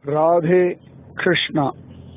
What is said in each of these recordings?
ராதே கிருஷ்ணா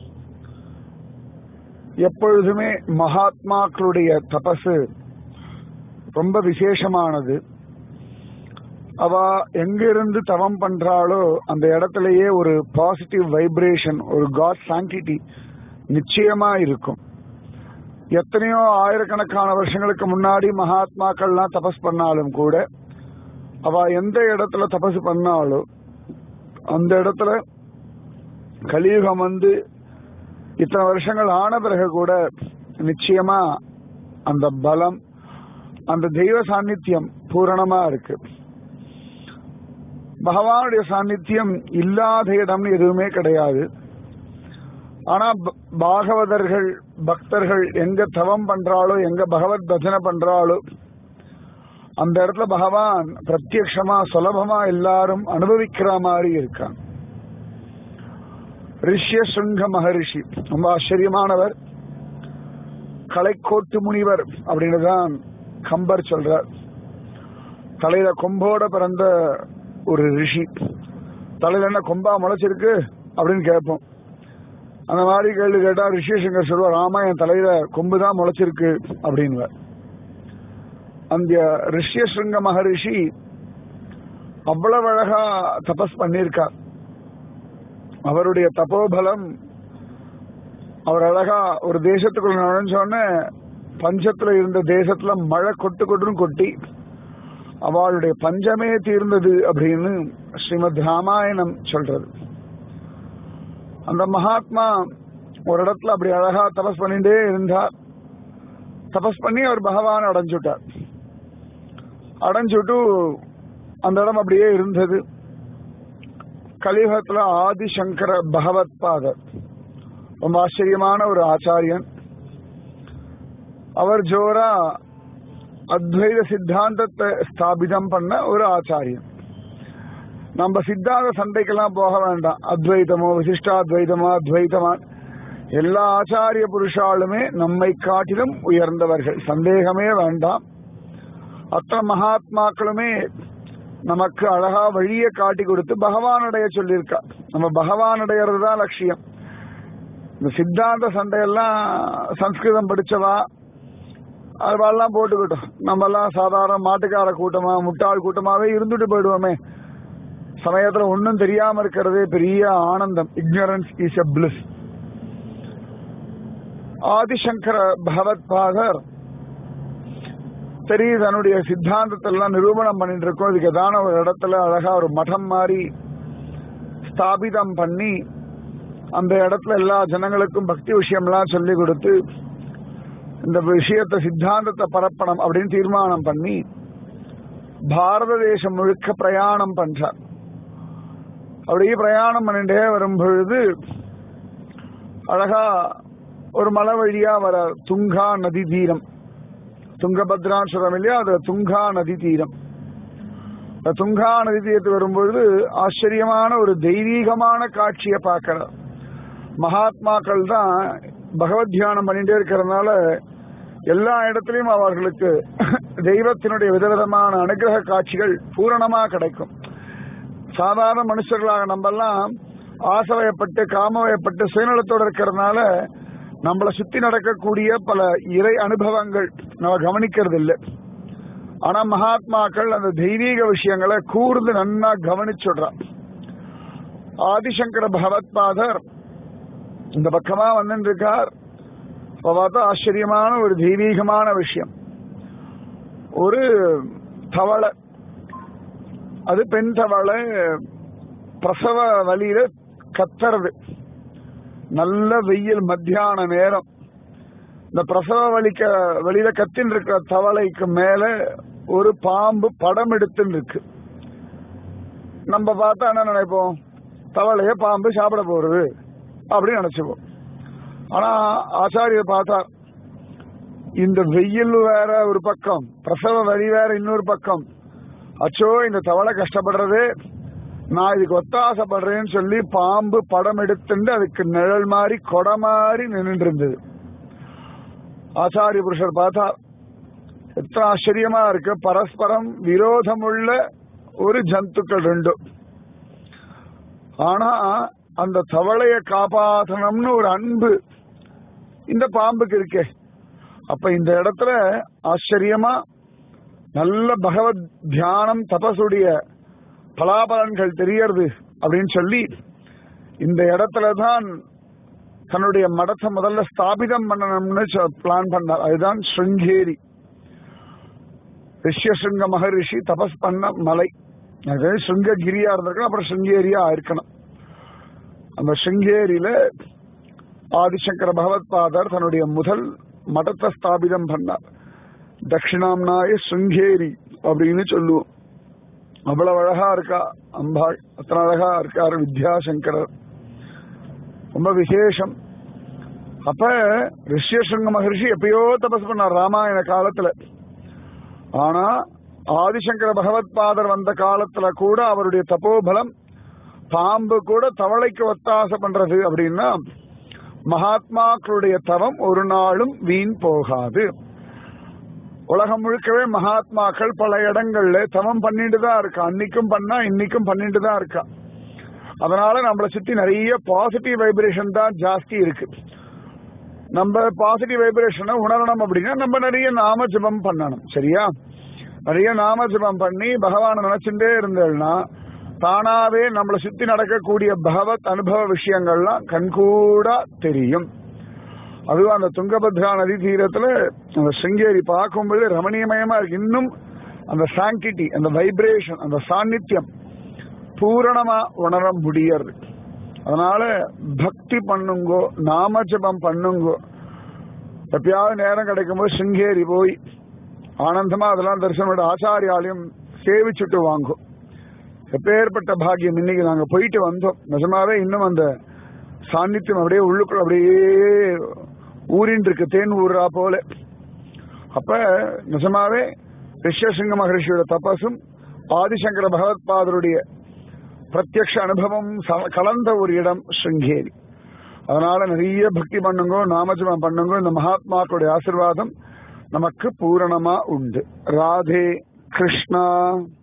எப்பொழுதுமே மகாத்மாக்களுடைய தபசு ரொம்ப விசேஷமானது அவ எங்கிருந்து தவம் பண்றாளோ அந்த இடத்துலயே ஒரு பாசிட்டிவ் வைப்ரேஷன் ஒரு காட் சாங்கிட்டி நிச்சயமா இருக்கும் எத்தனையோ ஆயிரக்கணக்கான வருஷங்களுக்கு முன்னாடி மகாத்மாக்கள்லாம் தபஸ் பண்ணாலும் கூட அவ எந்த இடத்துல தபசு பண்ணாலோ அந்த இடத்துல கலியுகம் வந்து இத்தனை வருஷங்கள் ஆன பிறகு கூட நிச்சயமா அந்த பலம் அந்த தெய்வ சாநித்தியம் பூரணமா இருக்கு பகவானுடைய சாநித்தியம் இல்லாத இடம்னு எதுவுமே கிடையாது ஆனா பாகவதர்கள் பக்தர்கள் எங்க தவம் பண்றாளோ எங்க பகவத் பஜனை பண்றாளோ அந்த இடத்துல பகவான் பிரத்யக்ஷமா சுலபமா எல்லாரும் அனுபவிக்கிற மாதிரி இருக்கான் ரிஷ்ய சுங்க மகரிஷி ரொம்ப ஆச்சரியமானவர் கலைக்கோட்டு முனிவர் அப்படின்னு தான் கம்பர் சொல்றார் தலையில கொம்போட பிறந்த ஒரு ரிஷி தலையில என்ன கொம்பா முளைச்சிருக்கு அப்படின்னு கேட்போம் அந்த மாதிரி கேள்வி கேட்டா ரிஷிசங்கர் சொல்வார் ஆமா என் தலையில கொம்பு தான் முளைச்சிருக்கு அப்படின்னு அந்த ரிஷ்யசிருங்க மகரிஷி அவ்வளவு அழகா தபஸ் பண்ணியிருக்கார் அவருடைய தபோபலம் அவர் அழகா ஒரு தேசத்துக்குள்ள நுழைஞ்சோடனே பஞ்சத்துல இருந்த தேசத்துல மழை கொட்டு கொட்டுன்னு கொட்டி அவளுடைய பஞ்சமே தீர்ந்தது அப்படின்னு ஸ்ரீமத் ராமாயணம் சொல்றது அந்த மகாத்மா ஒரு இடத்துல அப்படி அழகா தபஸ் பண்ணிட்டே இருந்தார் தபஸ் பண்ணி அவர் பகவான் அடைஞ்சுட்டார் அடைஞ்சுட்டு அந்த இடம் அப்படியே இருந்தது கலியுகத்துல ஆதிசங்கர பகவத் பாதர் ரொம்ப ஆச்சரியமான ஒரு ஆச்சாரியன் அவர் ஜோரா அத்வைத சித்தாந்தத்தை ஸ்தாபிதம் பண்ண ஒரு ஆச்சாரியன் நம்ம சித்தாந்த சண்டைக்கெல்லாம் போக வேண்டாம் அத்வைதமோ விசிஷ்டாத்வைதமா அத்வைதமா எல்லா ஆச்சாரிய புருஷாலுமே நம்மை காட்டிலும் உயர்ந்தவர்கள் சந்தேகமே வேண்டாம் அத்தனை மகாத்மாக்களுமே நமக்கு அழகா வழியை காட்டி கொடுத்து பகவானுடைய சொல்லியிருக்கா நம்ம பகவானுடையது தான் லட்சியம் இந்த சித்தாந்த சண்டையெல்லாம் சம்ஸ்கிருதம் படிச்சவா அதுவெல்லாம் போட்டுக்கிட்டோம் நம்ம எல்லாம் சாதாரண மாட்டுக்கார கூட்டமா முட்டாள் கூட்டமாவே இருந்துட்டு போயிடுவோமே சமயத்துல ஒன்னும் தெரியாம இருக்கிறதே பெரிய ஆனந்தம் ignorance is a bliss Adishankara Bhagavat பாதர் சரி தன்னுடைய சித்தாந்தத்தை எல்லாம் நிரூபணம் பண்ணிட்டு இருக்கோம் இதுக்கு ஏதான ஒரு இடத்துல அழகா ஒரு மடம் மாதிரி ஸ்தாபிதம் பண்ணி அந்த இடத்துல எல்லா ஜனங்களுக்கும் பக்தி விஷயம்லாம் சொல்லி கொடுத்து இந்த விஷயத்தை சித்தாந்தத்தை பரப்பணும் அப்படின்னு தீர்மானம் பண்ணி பாரத தேசம் முழுக்க பிரயாணம் பண்றார் அப்படியே பிரயாணம் பண்ணிட்டே வரும் பொழுது அழகா ஒரு மலை வழியா வர துங்கா நதி தீரம் துங்கபத்ரான்னு சொல்றோம் இல்லையா அது துங்கா நதி தீரம் துங்கா நதி தீரத்துக்கு வரும்பொழுது ஆச்சரியமான ஒரு தெய்வீகமான காட்சியை பார்க்கிறார் மகாத்மாக்கள் தான் பகவத் தியானம் பண்ணிட்டே இருக்கிறதுனால எல்லா இடத்துலையும் அவர்களுக்கு தெய்வத்தினுடைய விதவிதமான அனுகிரக காட்சிகள் பூரணமா கிடைக்கும் சாதாரண மனுஷர்களாக நம்ம எல்லாம் ஆசவயப்பட்டு காமவயப்பட்டு சுயநலத்தோடு இருக்கிறதுனால நம்மளை சுத்தி நடக்கக்கூடிய பல இறை அனுபவங்கள் நம்ம கவனிக்கிறது இல்லை ஆனா மகாத்மாக்கள் அந்த தெய்வீக விஷயங்களை கூர்ந்து நன்னா கவனிச்சுடுறான் ஆதிசங்கர பகவத்பாதர் இந்த பக்கமா வந்து இருக்கார் பார்த்தா ஆச்சரியமான ஒரு தெய்வீகமான விஷயம் ஒரு தவளை அது பெண் தவளை பிரசவ வழியில கத்துறது நல்ல வெயில் மத்தியான நேரம் இந்த பிரசவ வலிக்க வெளியில கத்தின் இருக்கிற தவளைக்கு மேல ஒரு பாம்பு படம் எடுத்துன்னு இருக்கு நம்ம பார்த்தா என்ன நினைப்போம் தவளைய பாம்பு சாப்பிட போறது அப்படின்னு நினைச்சுப்போம் ஆனா ஆச்சாரியர் பார்த்தா இந்த வெயில் வேற ஒரு பக்கம் பிரசவ வலி வேற இன்னொரு பக்கம் அச்சோ இந்த தவளை கஷ்டப்படுறது நான் இதுக்கு ஒத்தாசப்படுறேன்னு சொல்லி பாம்பு படம் எடுத்துட்டு அதுக்கு நிழல் மாதிரி கொடை மாதிரி நின்று இருந்தது ஆச்சாரிய புருஷர் பார்த்தா எத்தனை ஆச்சரியமா இருக்கு பரஸ்பரம் விரோதமுள்ள ஒரு ஜந்துக்கள் ரெண்டும் ஆனா அந்த தவளைய காப்பாற்றணும்னு ஒரு அன்பு இந்த பாம்புக்கு இருக்கே அப்ப இந்த இடத்துல ஆச்சரியமா நல்ல பகவத் தியானம் தபசுடைய பலாபலன்கள் தெரியறது அப்படின்னு சொல்லி இந்த இடத்துல தான் தன்னுடைய மடத்தை முதல்ல ஸ்தாபிதம் பண்ணணும்னு பிளான் பண்ணார் அதுதான் ஸ்ருங்கேரி ரிஷ்யசிருங்க மகரிஷி தபஸ் பண்ண மலை அது சிருங்ககிரியா இருந்திருக்கணும் அப்புறம் சிருங்கேரியா இருக்கணும் அந்த சிருங்கேரியில ஆதிசங்கர பகவத்பாதர் தன்னுடைய முதல் மடத்தை ஸ்தாபிதம் பண்ணார் தட்சிணாம்னாய சிருங்கேரி அப்படின்னு சொல்லுவோம் அவ்வளவு அழகா இருக்கா அம்பாள் அத்தனை அழகா இருக்காரு வித்யாசங்கரர் ரொம்ப விசேஷம் அப்ப ரிஷ்யசிருங்க மகர்ஷி எப்பயோ தபஸ் பண்ணார் ராமாயண காலத்துல ஆனா ஆதிசங்கர பகவத்பாதர் வந்த காலத்துல கூட அவருடைய தபோபலம் பாம்பு கூட தவளைக்கு ஒத்தாசை பண்றது அப்படின்னா மகாத்மாக்களுடைய தவம் ஒரு நாளும் வீண் போகாது உலகம் முழுக்கவே மகாத்மாக்கள் பல இடங்கள்ல தவம் பண்ணிட்டு தான் இருக்கா அன்னைக்கும் பண்ணா இன்னைக்கும் பண்ணிட்டு தான் இருக்கா அதனால நம்மளை சுத்தி நிறைய பாசிட்டிவ் வைப்ரேஷன் தான் ஜாஸ்தி இருக்கு நம்ம பாசிட்டிவ் வைப்ரேஷனை உணரணும் அப்படின்னா நம்ம நிறைய நாம ஜபம் பண்ணணும் சரியா நிறைய நாம ஜபம் பண்ணி பகவானை நினைச்சுட்டே இருந்தேன்னா தானாவே நம்மளை சுத்தி நடக்கக்கூடிய பகவத் அனுபவ விஷயங்கள்லாம் கண்கூடா தெரியும் அதுவும் அந்த துங்கபத்ரா நதி தீரத்துல அந்த சிங்கேரி பார்க்கும்போது ரமணீயமயமா இருக்கு இன்னும் அந்த சாங்கிட்டி அந்த வைப்ரேஷன் அந்த சாநித்தியம் பூரணமா உணர முடியறது அதனால பக்தி பண்ணுங்கோ நாம ஜபம் பண்ணுங்கோ எப்பயாவது நேரம் கிடைக்கும்போது சிங்கேரி போய் ஆனந்தமா அதெல்லாம் தரிசனம் ஆச்சாரியாலையும் சேவிச்சுட்டு வாங்கும் எப்பேற்பட்ட பாக்கியம் இன்னைக்கு நாங்க போயிட்டு வந்தோம் நிஜமாவே இன்னும் அந்த சாநித்தியம் அப்படியே உள்ளுக்குள்ள அப்படியே ஊரின் இருக்கு தேன் ஊர்றா போல அப்ப நிஜமாவே ரிஷ்யசிங்க மகரிஷியோட தபசும் ஆதிசங்கர பகவத்பாதருடைய பிரத்யக்ஷ அனுபவம் கலந்த ஒரு இடம் ஸ்ருங்கேரி அதனால நிறைய பக்தி பண்ணுங்க நாமஜபம் பண்ணுங்க இந்த மகாத்மாக்களுடைய ஆசிர்வாதம் நமக்கு பூரணமா உண்டு ராதே கிருஷ்ணா